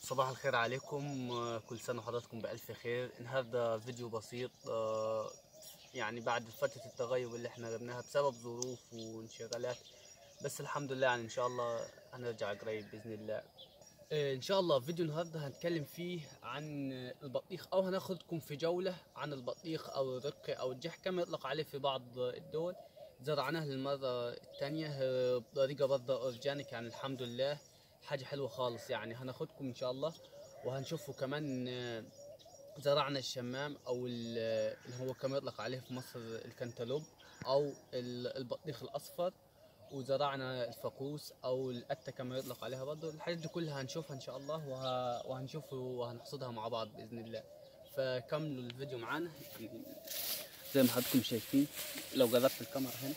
صباح الخير عليكم آه، كل سنة وحضراتكم بألف خير النهاردة فيديو بسيط آه، يعني بعد فترة التغيب اللي احنا غبناها بسبب ظروف وانشغالات بس الحمد لله يعني ان شاء الله هنرجع قريب بإذن الله آه، ان شاء الله فيديو النهارده هنتكلم فيه عن البطيخ او هناخدكم في جولة عن البطيخ او الرقة او الجح كما يطلق عليه في بعض الدول زرعناه للمرة الثانية آه، بطريقة برضه اورجانيك يعني الحمد لله حاجة حلوة خالص يعني هناخدكم ان شاء الله وهنشوفوا كمان آه، زرعنا الشمام او ال- اللي هو كما يطلق عليه في مصر الكنتالوب او ال- البطيخ الاصفر وزرعنا الفقوس او القتة كما يطلق عليها برضه الحاجات دي كلها هنشوفها ان شاء الله وه... وهنشوف وهنحصدها مع بعض باذن الله فكملوا الفيديو معانا يعني زي ما حضراتكم شايفين لو جربت الكاميرا هنا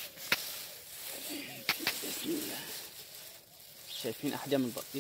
بسم الله شايفين احجام البطيخ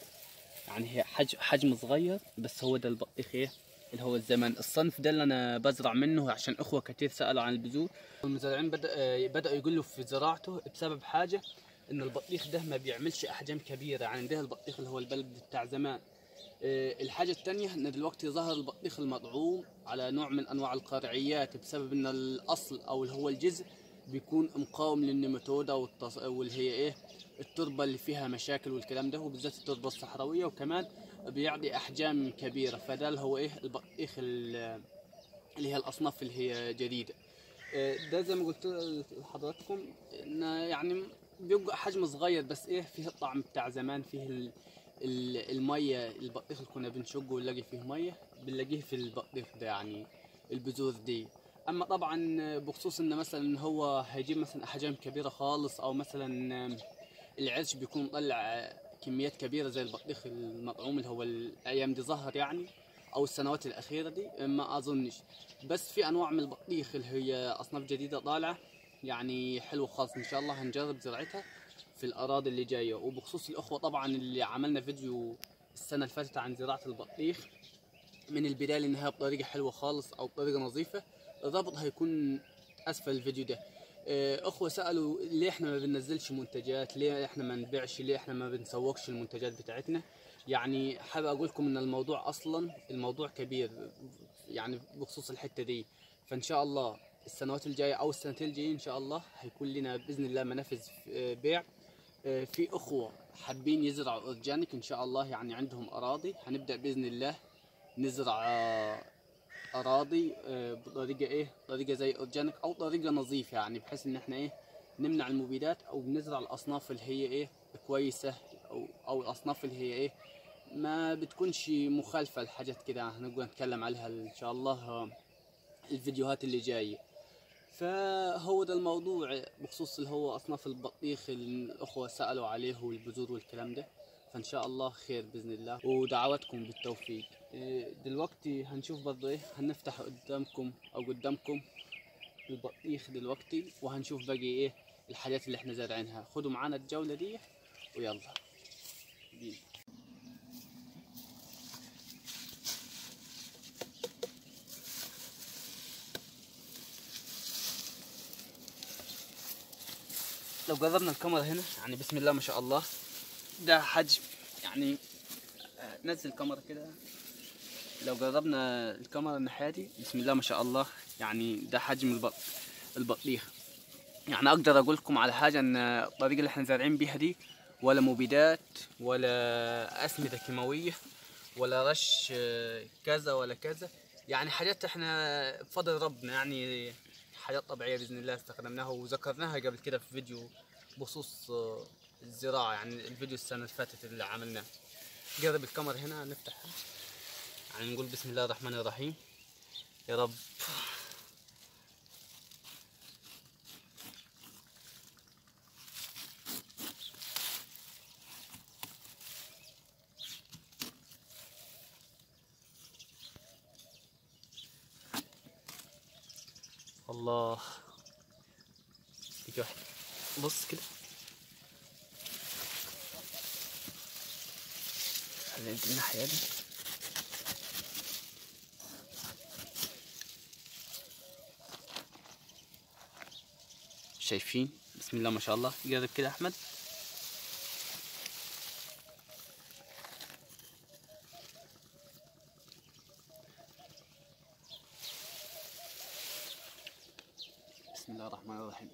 يعني هي حجم حجم صغير بس هو ده البطيخ ايه اللي هو الزمن الصنف ده اللي انا بزرع منه عشان اخوه كتير سالوا عن البذور المزارعين بدا آه، بداوا يقولوا في زراعته بسبب حاجه ان البطيخ ده ما بيعملش احجام كبيره يعني ده البطيخ اللي هو البلد بتاع زمان آه، الحاجة التانية ان دلوقتي ظهر البطيخ المطعوم على نوع من انواع القرعيات بسبب ان الاصل او اللي هو الجذع بيكون مقاوم للنيماتودا والتص... واللي هي ايه التربة اللي فيها مشاكل والكلام ده وبالذات التربة الصحراوية وكمان بيعطي احجام كبيرة فده اللي هو ايه البطيخ ال- اللي هي الاصناف اللي هي جديدة آه، ده زي ما قلت لحضراتكم انه يعني بيبقى حجم صغير بس ايه فيه الطعم بتاع زمان فيه ال... ال- المية البطيخ اللي كنا بنشقه ونلاقي فيه مية بنلاقيه في البطيخ ده يعني البذور دي اما طبعا بخصوص انه مثلا هو هيجيب مثلا احجام كبيرة خالص او مثلا العرش بيكون مطلع كميات كبيرة زي البطيخ المطعوم اللي هو الايام دي ظهر يعني او السنوات الاخيرة دي ما اظنش بس في انواع من البطيخ اللي هي اصناف جديدة طالعة يعني حلوة خالص ان شاء الله هنجرب زراعتها في الاراضي اللي جايه وبخصوص الاخوه طبعا اللي عملنا فيديو السنه اللي فاتت عن زراعه البطيخ من البدايه للنهايه بطريقه حلوه خالص او بطريقه نظيفه الرابط هيكون اسفل الفيديو ده آه، اخوه سالوا ليه احنا ما بننزلش منتجات ليه احنا ما نبيعش ليه احنا ما بنسوقش المنتجات بتاعتنا يعني حابب اقول لكم ان الموضوع اصلا الموضوع كبير يعني بخصوص الحته دي فان شاء الله السنوات الجايه او السنتين الجايين ان شاء الله هيكون لنا باذن الله منافذ آه، بيع آه، في اخوه حابين يزرعوا اورجانيك ان شاء الله يعني عندهم اراضي هنبدا باذن الله نزرع آه، اراضي آه، بطريقه ايه طريقه زي اورجانيك او طريقه نظيفه يعني بحيث ان احنا ايه نمنع المبيدات او بنزرع الاصناف اللي هي ايه كويسه او او الاصناف اللي هي ايه ما بتكونش مخالفه لحاجات كده هنبقى نتكلم عليها ان شاء الله آه، الفيديوهات اللي جايه فهو ده الموضوع بخصوص اللي هو اصناف البطيخ اللي الاخوه سالوا عليه والبذور والكلام ده فان شاء الله خير باذن الله ودعواتكم بالتوفيق إيه، دلوقتي هنشوف برضه ايه هنفتح قدامكم او قدامكم البطيخ دلوقتي وهنشوف باقي ايه الحاجات اللي احنا زارعينها خدوا معانا الجوله دي ويلا بينا لو جربنا الكاميرا هنا يعني بسم الله ما شاء الله ده حجم يعني آه، نزل الكاميرا كده لو جربنا الكاميرا الناحية دي بسم الله ما شاء الله يعني ده حجم البط البطيخ يعني اقدر اقول لكم على حاجة ان الطريقة اللي احنا زارعين بيها دي ولا مبيدات ولا اسمدة كيماوية ولا رش آه، كذا ولا كذا يعني حاجات احنا بفضل ربنا يعني حاجات طبيعية بإذن الله استخدمناها وذكرناها قبل كده في فيديو بخصوص آه، الزراعة يعني الفيديو السنة اللي فاتت اللي عملناه قرب الكاميرا هنا نفتحها يعني نقول بسم الله الرحمن الرحيم يا رب الله تيجي واحد بص كده خلينا ندي الناحية دي شايفين بسم الله ما شاء الله قرب كده احمد بسم الله الرحمن الرحيم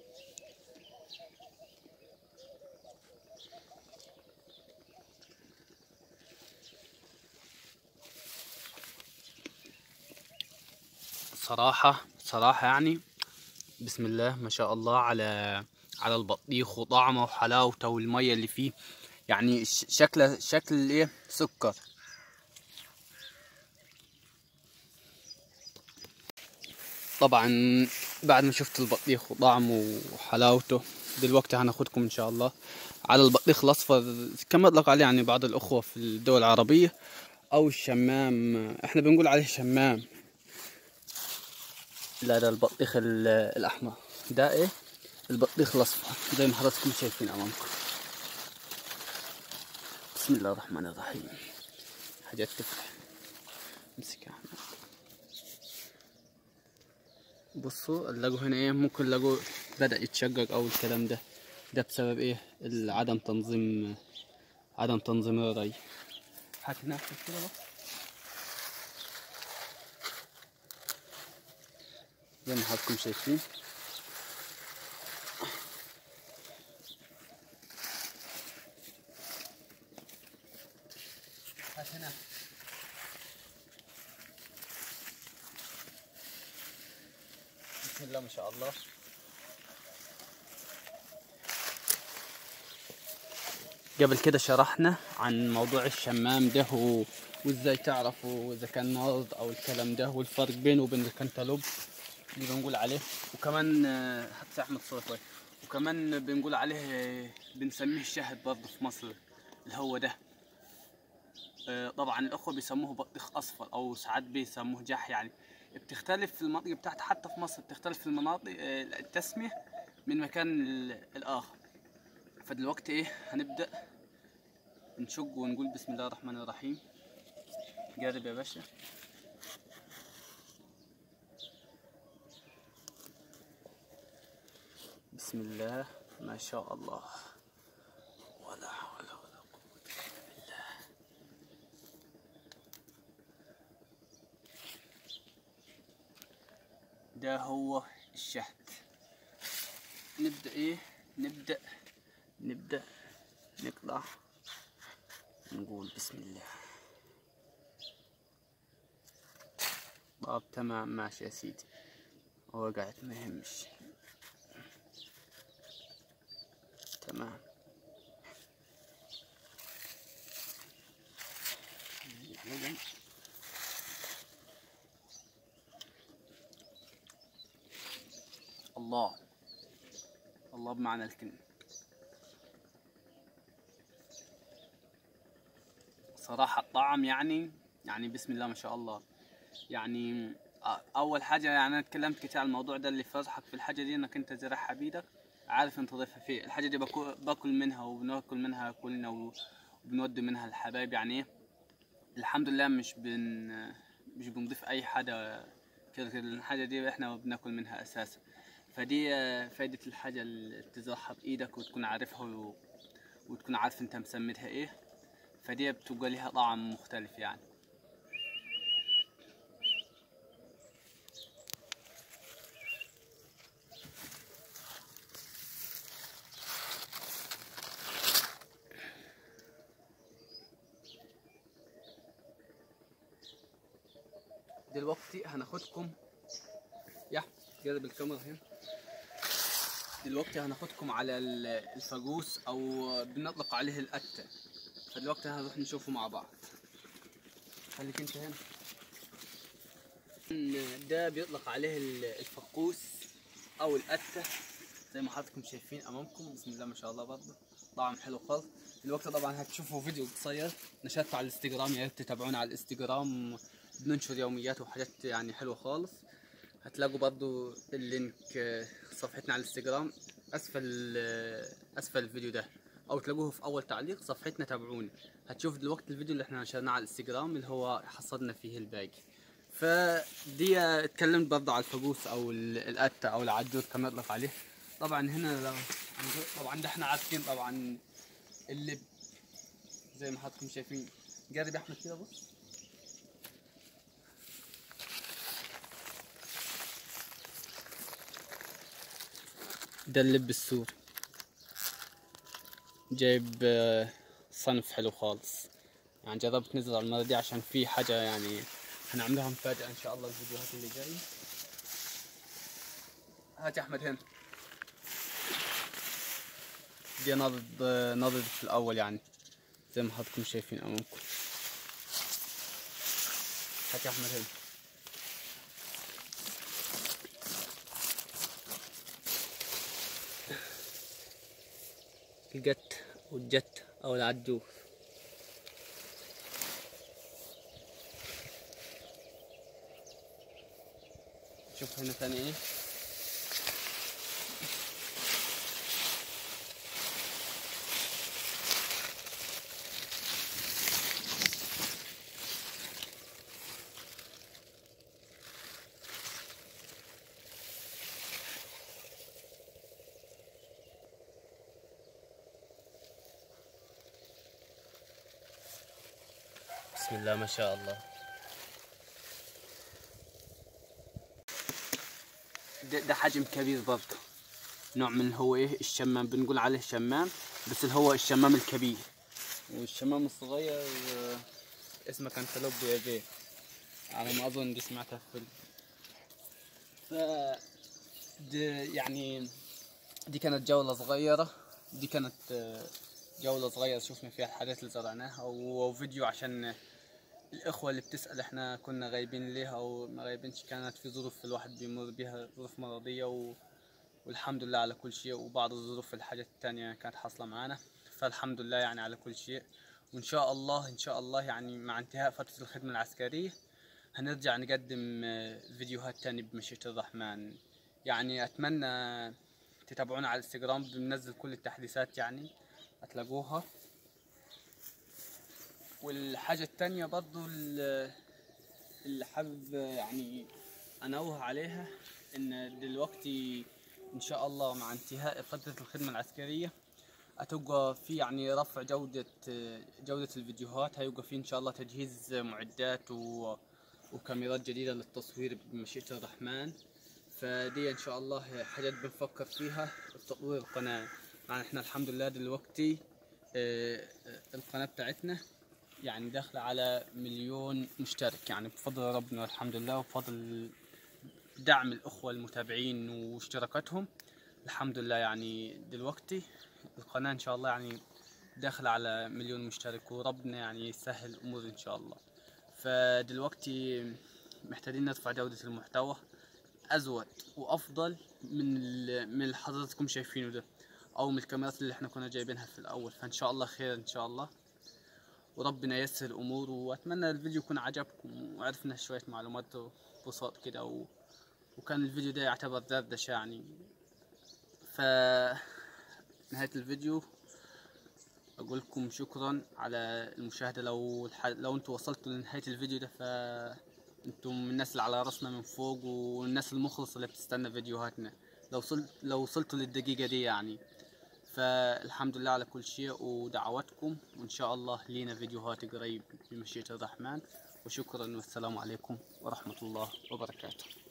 صراحة صراحة يعني بسم الله ما شاء الله على على البطيخ وطعمه وحلاوته والمية اللي فيه يعني ش- شكله شكل ايه سكر طبعا بعد ما شفت البطيخ وطعمه وحلاوته دلوقتي هناخدكم ان شاء الله على البطيخ الاصفر كما يطلق عليه يعني بعض الاخوه في الدول العربيه او الشمام احنا بنقول عليه شمام لا ده البطيخ ال- الاحمر ده ايه البطيخ الاصفر زي ما حضراتكم شايفين امامكم بسم الله الرحمن الرحيم حاجات تفرح امسك يا احمد بصوا نلاقوا هنا ايه ممكن نلاقوا بدأ يتشقق او الكلام ده ده بسبب ايه عدم تنظيم عدم تنظيم الري هات هنا كده بس زي ما حضراتكم شايفين هات هنا بسم الله ما شاء الله قبل كده شرحنا عن موضوع الشمام ده و... وازاي تعرفوا اذا كان مرض او الكلام ده والفرق بينه وبين الكنتالوب اللي بنقول عليه وكمان آه، هات يا احمد صوره شوي وكمان بنقول عليه آه، بنسميه الشهد برضه في مصر اللي هو ده آه، طبعا الاخوه بيسموه بطيخ اصفر او ساعات بيسموه جح يعني بتختلف في المناطق بتاعتها حتى في مصر بتختلف في المناطق آه، التسميه من مكان ل- الاخر فدلوقتي ايه هنبدا نشق ونقول بسم الله الرحمن الرحيم جرب يا باشا بسم الله ما شاء الله ولا حول ولا قوة إلا بالله ده هو الشهد نبدأ ايه نبدأ نبدأ نقطع نقول بسم الله طب تمام ماشي يا سيدي وقعت ما يهمش تمام الله الله بمعنى الكلمة صراحة الطعم يعني يعني بسم الله ما شاء الله يعني أ- أول حاجة يعني أنا اتكلمت كتير عن الموضوع ده اللي فرحك في الحاجة دي إنك أنت زرعها بيدك عارف أنت تضيفها فيه الحاجة دي باكل, باكل منها وبناكل منها كلنا و- وبنودي منها الحبايب يعني إيه الحمد لله مش بن مش بنضيف أي حاجة كده كده الحاجة دي إحنا بناكل منها أساسا فدي آه، فايدة الحاجة اللي تزرعها بإيدك وتكون عارفها و... وتكون عارف أنت مسميتها إيه فدي بتبقى لها طعم مختلف يعني دلوقتي هناخدكم يا قرب الكاميرا هنا دلوقتي هناخدكم على ال- الفاجوس او بنطلق عليه الأتة فدلوقتي هنروح نشوفه مع بعض خليك انت هنا ده بيطلق عليه ال- الفقوس او الأتة زي ما حضراتكم شايفين امامكم بسم الله ما شاء الله برضه طعم حلو خالص دلوقتي طبعا هتشوفوا فيديو قصير نشرته على الانستغرام يا ريت تتابعونا على الانستغرام بننشر يوميات وحاجات يعني حلوه خالص هتلاقوا برضو اللينك آه، صفحتنا على الانستغرام اسفل آه، اسفل الفيديو ده او تلاقوه في اول تعليق صفحتنا تابعوني هتشوف دلوقتي الفيديو اللي احنا نشرناه على الانستغرام اللي هو حصدنا فيه الباقي فدي آه، اتكلمت برضه على الفاجوس او ال- الأتة او العجوز كما يطلق عليه طبعا هنا لو- طبعا ده احنا عارفين طبعا اللب زي ما حضراتكم شايفين جرب يا احمد كده بص ده اللب السوري جايب آه، صنف حلو خالص يعني جربت نزرع المرة دي عشان في حاجة يعني هنعملها مفاجأة إن شاء الله الفيديوهات اللي جاي هات يا أحمد هنا دي نضد نضد في الأول يعني زي ما حضراتكم شايفين أمامكم هات يا أحمد هنا الجت والجت أو العجوز شوف هنا ثاني ايه بسم الله ما شاء الله ده, ده حجم كبير برضه نوع من هو ايه الشمام بنقول عليه شمام بس اللي هو الشمام الكبير والشمام الصغير آه، اسمه كان كلوب بيه على ما اظن دي سمعتها في فيلم ف دي يعني دي كانت جولة صغيرة دي كانت آه، جولة صغيرة شفنا فيها الحاجات اللي زرعناها وفيديو عشان الإخوة اللي بتسأل إحنا كنا غايبين ليه أو ما غايبينش كانت في ظروف الواحد بيمر بيها ظروف مرضية و... والحمد لله على كل شيء وبعض الظروف الحاجات التانية كانت حاصلة معانا فالحمد لله يعني على كل شيء وإن شاء الله إن شاء الله يعني مع انتهاء فترة الخدمة العسكرية هنرجع نقدم آه، فيديوهات تانية بمشيئة الرحمن يعني أتمنى تتابعونا على الانستغرام بننزل كل التحديثات يعني هتلاقوها والحاجة التانية برضو ال- اللي حابب يعني أنوه عليها إن دلوقتي إن شاء الله مع انتهاء فترة الخدمة العسكرية هتبقى في يعني رفع جودة جودة الفيديوهات هيبقى في إن شاء الله تجهيز معدات و وكاميرات جديدة للتصوير بمشيئة الرحمن فدي إن شاء الله حاجات بنفكر فيها في تطوير القناة يعني إحنا الحمد لله دلوقتي آه، آه، القناة بتاعتنا يعني داخلة على مليون مشترك يعني بفضل ربنا الحمد لله وبفضل دعم الأخوة المتابعين واشتراكاتهم الحمد لله يعني دلوقتي القناة إن شاء الله يعني داخلة على مليون مشترك وربنا يعني يسهل الأمور إن شاء الله فدلوقتي محتاجين نرفع جودة المحتوى أزود وأفضل من ال- من اللي حضراتكم شايفينه ده أو من الكاميرات اللي احنا كنا جايبينها في الأول فإن شاء الله خير إن شاء الله وربنا ييسر الامور واتمنى الفيديو يكون عجبكم وعرفنا شويه معلومات بساط كده و... وكان الفيديو ده يعتبر دردشه يعني ف نهايه الفيديو اقول لكم شكرا على المشاهده لو الح... لو انتوا وصلتوا لنهايه الفيديو ده ف انتم من الناس اللي على راسنا من فوق والناس المخلصه اللي بتستنى فيديوهاتنا لو وصلت لو وصلتوا للدقيقه دي يعني فالحمد لله على كل شيء ودعواتكم وإن شاء الله لينا فيديوهات قريب بمشيئة الرحمن وشكرا والسلام عليكم ورحمة الله وبركاته